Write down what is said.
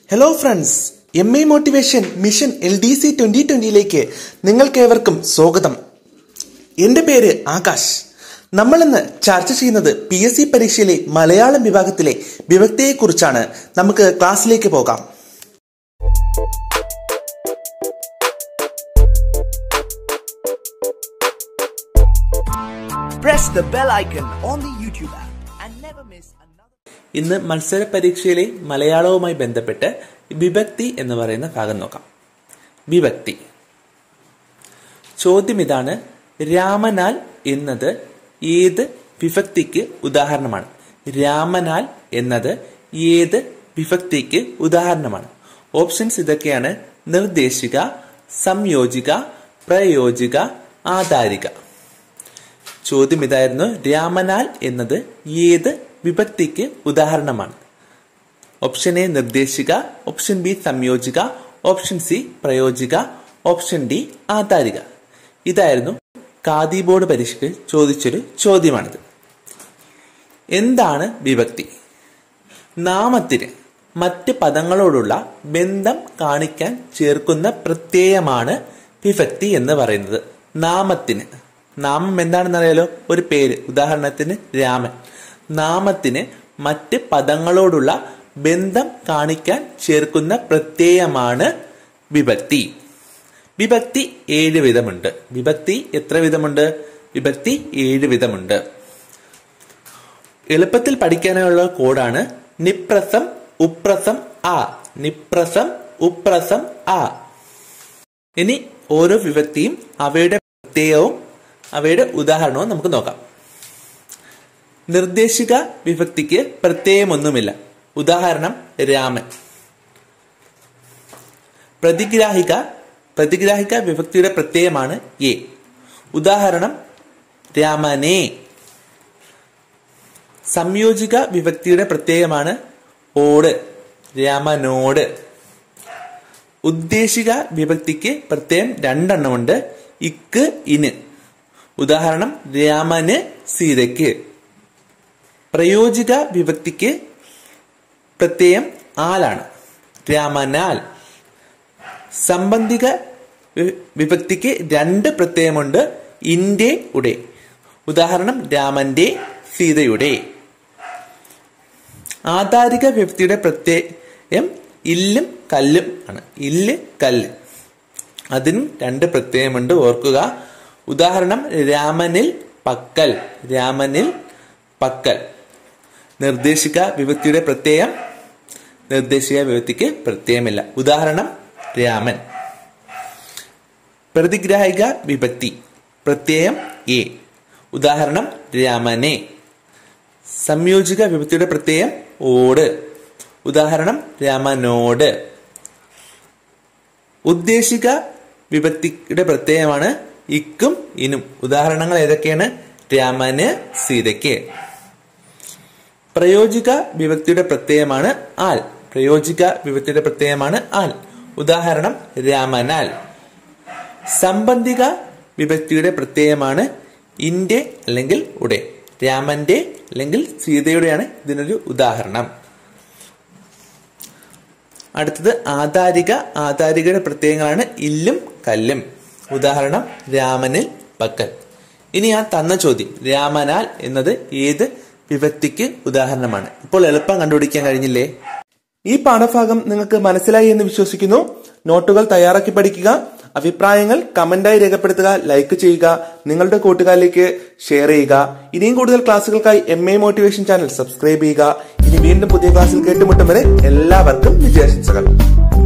Hello friends M I motivation mission L D C twenty ട്വന്റിയിലേക്ക് നിങ്ങൾക്കേവർക്കും സ്വാഗതം എന്റെ പേര് ആകാശ് നമ്മൾ ഇന്ന് ചർച്ച ചെയ്യുന്നത് പി എസ് സി പരീക്ഷയിലെ മലയാളം വിഭാഗത്തിലെ വിഭക്തിയെക്കുറിച്ചാണ് നമുക്ക് ക്ലാസ്സിലേക്ക് പോകാം Press the bell icon on the YouTube app and never miss another. ഇന്ന് മത്സര പരീക്ഷയിലെ മലയാളവുമായി ബന്ധപ്പെട്ട് വിഭക്തി എന്ന് പറയുന്ന ഭാഗം നോക്കാം വിഭക്തി ചോദ്യം ഇതാണ് രാമനാൽ എന്നത് ഏത് വിഭക്തിക്ക് ഉദാഹരണമാണ് രാമനാൽ എന്നത് ഏത് വിഭക്തിക്ക് ഉദാഹരണമാണ് ഓപ്ഷൻസ് ഇതൊക്കെയാണ് നിർദ്ദേശിക സംയോജിക പ്രയോജിക ആധാരിക ചോദ്യം ഇതായിരുന്നു രാമനാൽ എന്നത് ഏത് വിഭക്തിക്ക് ഉദാഹരണമാണ് ഓപ്ഷൻ എ നിർദ്ദേശിക ഓപ്ഷൻ ബി സംയോജിക ഓപ്ഷൻ സി പ്രയോജിക ഓപ്ഷൻ ഡി ആധാരിക ഇതായിരുന്നു ഖാദി ബോർഡ് പരീക്ഷയ്ക്ക് ചോദിച്ചൊരു ചോദ്യമാണിത് എന്താണ് വിഭക്തി നാമത്തിന് മറ്റ് പദങ്ങളോടുള്ള ബന്ധം കാണിക്കാൻ ചേർക്കുന്ന പ്രത്യയമാണ് വിഭക്തി എന്ന് പറയുന്നത് നാമത്തിന് നാമം എന്താണെന്ന് അറിയാലോ ഒരു പേര് ഉദാഹരണത്തിന് രാമൻ നാമത്തിന് മറ്റ് പദങ്ങളോടുള്ള ബന്ധം കാണിക്കാൻ ചേർക്കുന്ന പ്രത്യയമാണ് വിഭക്തി വിഭക്തി ഏഴ് വിധമുണ്ട് വിഭക്തി എത്ര വിധമുണ്ട് വിഭക്തി ഏഴ് വിധമുണ്ട് എളുപ്പത്തിൽ പഠിക്കാനുള്ള കോഡാണ് നിപ്രസം ഉപ്രസം ആ നിപ്രസം ഉപ്രസം ആ ഇനി ഓരോ വിഭക്തിയും അവയുടെ പ്രത്യയവും അവയുടെ ഉദാഹരണവും നമുക്ക് നോക്കാം നിർദ്ദേശിക വിഭക്തിക്ക് പ്രത്യയമൊന്നുമില്ല ഉദാഹരണം രാമൻ പ്രതിഗ്രാഹിക പ്രതിഗ്രാഹിക വിഭക്തിയുടെ പ്രത്യയമാണ് എ ഉദാഹരണം രാമനെ സംയോജിക വിഭക്തിയുടെ പ്രത്യയമാണ് ഓട് രാമനോട് ഉദ്ദേശിക വിഭക്തിക്ക് പ്രത്യയം രണ്ടെണ്ണമുണ്ട് ഇക്ക് ഇന് ഉദാഹരണം രാമന് സീതയ്ക്ക് പ്രയോജിക വിഭക്തിക്ക് പ്രത്യയം ആലാണ് രാമനാൽ സംബന്ധിക വി- വിഭക്തിക്ക് രണ്ട് പ്രത്യയമുണ്ട് ഇന്റെ ഉടെ ഉദാഹരണം രാമന്റെ സീതയുടെ ആധാരിക വിഭക്തിയുടെ പ്രത്യയം ഇല്ലും കല്ലും ആണ് ഇല്ല് കല്ല് അതിനും രണ്ട് പ്രത്യയമുണ്ട് ഓർക്കുക ഉദാഹരണം രാമനിൽ പക്കൽ രാമനിൽ പക്കൽ നിർദ്ദേശിക വിഭക്തിയുടെ പ്രത്യയം നിർദ്ദേശിക വിഭക്തിക്ക് പ്രത്യയമില്ല ഉദാഹരണം രാമൻ പ്രതിഗ്രാഹിക വിഭക്തി പ്രത്യയം എ ഉദാഹരണം രാമനെ സംയോജിക വിഭക്തിയുടെ പ്രത്യയം ഓട് ഉദാഹരണം രാമനോട് ഉദ്ദേശിക വിഭക്തിയുടെ പ്രത്യയമാണ് ഇക്കും ഇനും ഉദാഹരണങ്ങൾ ഏതൊക്കെയാണ് രാമന് സീതയ്ക്ക് പ്രയോജിക വിഭക്തിയുടെ പ്രത്യയമാണ് ആൽ പ്രയോജിക വിഭക്തിയുടെ പ്രത്യയമാണ് ആൽ ഉദാഹരണം രാമനാൽ സംബന്ധിക വിഭക്തിയുടെ പ്രത്യയമാണ് ഇന്റെ അല്ലെങ്കിൽ ഉടെ രാമന്റെ അല്ലെങ്കിൽ സീതയുടെയാണ് ഇതിനൊരു ഉദാഹരണം അടുത്തത് ആധാരിക ആധാരികയുടെ പ്രത്യയങ്ങളാണ് ഇല്ലും കല്ലും ഉദാഹരണം രാമനിൽ പക്കൽ ഇനി ആ തന്ന ചോദ്യം രാമനാൽ എന്നത് ഏത് വിഭക്തിക്ക് ഉദാഹരണമാണ് ഇപ്പോൾ എളുപ്പം കണ്ടുപിടിക്കാൻ കഴിഞ്ഞില്ലേ ഈ പാഠഭാഗം നിങ്ങൾക്ക് മനസ്സിലായി എന്ന് വിശ്വസിക്കുന്നു നോട്ടുകൾ തയ്യാറാക്കി പഠിക്കുക അഭിപ്രായങ്ങൾ കമന്റായി രേഖപ്പെടുത്തുക ലൈക്ക് ചെയ്യുക നിങ്ങളുടെ കൂട്ടുകാരിലേക്ക് ഷെയർ ചെയ്യുക ഇനിയും കൂടുതൽ ക്ലാസ്സുകൾക്കായി M A motivation channel subscribe ചെയ്യുക ഇനി വീണ്ടും പുതിയ ക്ലാസ്സിൽ കേട്ടുമുട്ടും വരെ എല്ലാവർക്കും വിജയാശംസകൾ